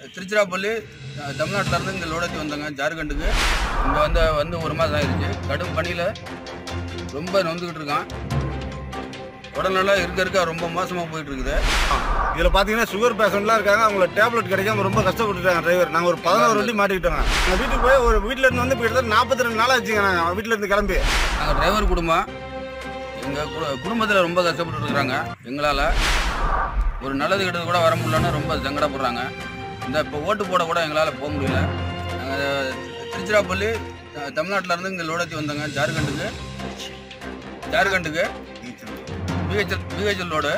திருச்சிராப்பள்ளி அஹ், தமிழ்நாட்டுல இருந்து இங்கே லோடத்தி வந்தாங்க ஜார்க்கண்டுக்கு இங்கே வந்து வந்து ஒரு மாதம் ஆயிடுச்சு கடும் பணியில் ரொம்ப நொந்துக்கிட்டு இருக்கான் உடல்நலம் இருக்க இருக்க ரொம்ப மோசமாக போயிட்டு இருக்குது இதில் பார்த்தீங்கன்னா சுகர் பேஷண்ட்லாம் இருக்காங்க அவங்கள டேப்லெட் கிடைக்காம ரொம்ப கஷ்டப்பட்டுட்டாங்க டிரைவர் நாங்கள் ஒரு பதினோரு வண்டி மாட்டிக்கிட்டோங்க எங்கள் வீட்டுக்கு போய் ஒரு வீட்டில் இருந்து வந்து இப்போ கிட்டத்தட்ட நாற்பத்தி ரெண்டு நாள் ஆச்சுங்க நாங்கள் வீட்டில் இருந்து கிளம்பி நாங்கள் டிரைவர் குடும்பம் எங்கள் குடும்பத்தில் ரொம்ப கஷ்டப்பட்டு இருக்கிறாங்க எங்களால் ஒரு நல்லது கெட்டது கூட வர முடியலன்னு ரொம்ப சங்கடப்படுறாங்க இந்த இப்போ ஓட்டு போட கூட எங்களால் போக முடியல நாங்கள் திருச்சிராப்பள்ளி அஹ், தமிழ்நாட்டுல இருந்து இங்கே லோடத்தி வந்தாங்க ஜார்க்கண்டுக்கு ஜார்க்கண்டுக்கு பிஹெச்எல் பிஹெச்எல் லோடு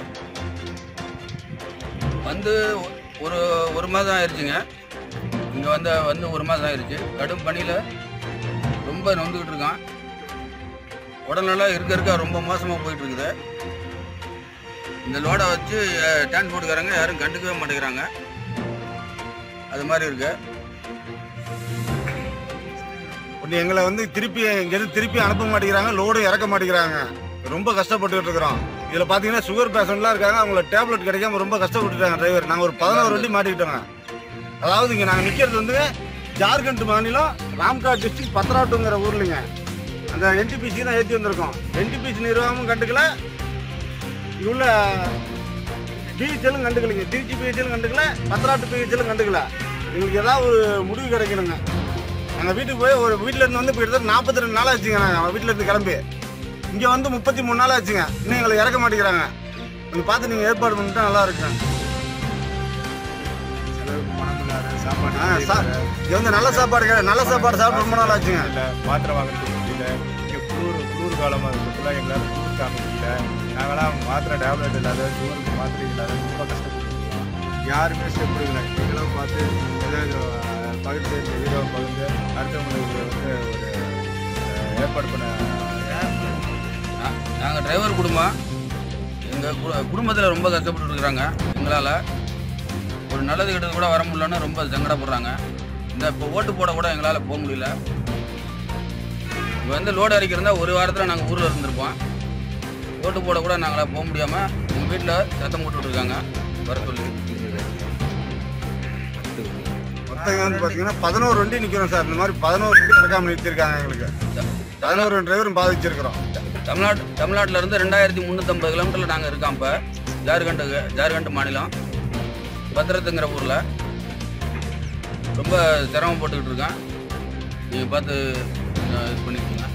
வந்து ஒரு ஒரு மாதம் ஆயிடுச்சுங்க இங்கே வந்து வந்து ஒரு மாதம் ஆயிடுச்சு கடும் பணியில் ரொம்ப நொந்துக்கிட்டு இருக்கான் உடல்நலம் இருக்க இருக்க ரொம்ப மோசமாக போயிட்டு இருக்குது இந்த லோடை வச்சு டிரான்ஸ்போர்ட்டுக்காரங்க யாரும் கண்டுக்கவே மாட்டேங்கிறாங்க அது மாதிரி இருக்கு ஒன்று எங்களை வந்து திருப்பி இங்கேருந்து திருப்பி அனுப்ப மாட்டேங்கிறாங்க லோடும் இறக்க மாட்டேங்கிறாங்க ரொம்ப கஷ்டப்பட்டுக்கிட்டு இருக்கிறோம் இதில் பார்த்தீங்கன்னா சுகர் பேஷண்ட்லாம் இருக்காங்க அவங்கள டேப்லெட் கிடைக்காம ரொம்ப கஷ்டப்பட்டுட்டாங்க டிரைவர் நாங்கள் ஒரு பதினோரு வண்டி மாட்டிக்கிட்டோங்க அதாவது இங்கே நாங்கள் நிற்கிறது வந்து ஜார்க்கண்ட் மாநிலம் ராம்காட் டிஸ்ட்ரிக்ட் பத்ராட்டுங்கிற ஊர்லைங்க அந்த என்டிபிசி தான் ஏற்றி வந்திருக்கோம் என்டிபிசி நிர்வாகமும் கண்டுக்கல இங்க உள்ள பிஹெச்எலும் கண்டுக்கலைங்க திருச்சி பிஹெச்எலும் கண்டுக்கல பத்ராட்டு பிஹெச்எலும் கண்டுக்கல எங்களுக்கு ஏதாவது ஒரு முடிவு கிடைக்கணுங்க நாங்கள் வீட்டுக்கு போய் ஒரு வீட்டில் இருந்து வந்து இப்போ கிட்டத்தட்ட நாற்பத்தி ரெண்டு நாள் ஆச்சுங்க நாங்கள் வீட்டில் இருந்து கிளம்பி இங்கே வந்து முப்பத்தி மூணு நாள் ஆச்சுங்க இன்னும் எங்களை இறக்க மாட்டேங்கிறாங்க கொஞ்சம் பார்த்து நீங்கள் ஏற்பாடு பண்ணிட்டா நல்லா இருக்கும் ஆ, சா- இங்க வந்து நல்ல சாப்பாடு கிடையாது நல்ல சாப்பாடு சாப்பிட்டு ரொம்ப நாள் ஆச்சுங்க இல்லை மாத்திரை வாங்குறதுக்கு முடியல இங்கே குளிர் குளிர் காலமாக இருக்கிறதுல எங்களால் குளிர் தாங்க முடியல நாங்களாம் மாத்திரை டேப்லெட் இல்லாத சுகருக்கு மாத்திரை இல்லாத ரொம்ப கஷ்டப்பட்டுருக்கோம் யாருமே ஸ்டெப் எடுக்கல எங்களாம் பார்த்து ஏதாவது அஹ், பகிர்ந்து இந்த ஹீரோ பகிர்ந்து அடுத்தவங்களுக்கு வந்து ஒரு அஹ், ஏற்பாடு பண்ண நாங்கள் டிரைவர் குடும்பம் எங்கள் குடும்பத்தில் ரொம்ப கஷ்டப்பட்டு இருக்கிறாங்க எங்களால் ஒரு நல்லது கெட்டது கூட வர முடியலன்னு ரொம்ப சங்கடப்படுறாங்க இந்த இப்போ ஓட்டு போட கூட எங்களால் போக முடியல இப்போ வந்து லோடு அடிக்கிறதா ஒரு வாரத்தில் நாங்கள் ஊரில் இருந்திருப்போம் ஓட்டு போட கூட நாங்களாம் போக முடியாமல் எங்கள் வீட்டில் சத்தம் போட்டுட்டு இருக்காங்க வர சொல்லி மொத்தம் வந்து பார்த்தீங்கன்னா பதினோரு வண்டி நிற்கிறோம் சார் இந்த மாதிரி பதினோரு வண்டி இறக்காம நிறுத்திருக்காங்க எங்களுக்கு பதினோரு டிரைவரும் பாதிச்சிருக்கிறோம் தமிழ்நாடு தமிழ்நாட்டில் இருந்து ரெண்டாயிரத்தி முந்நூற்றம்பது கிலோமீட்டரில் நாங்கள் இருக்கோம் இப்போ ஜார்க்கண்டுக்கு ஜார்க்கண்ட் மாநிலம் பத்திரத்துங்கிற ஊரில் ரொம்ப சிரமப்பட்டுக்கிட்டு இருக்கேன் நீங்கள் பார்த்து அஹ், இது பண்ணிக்கோங்க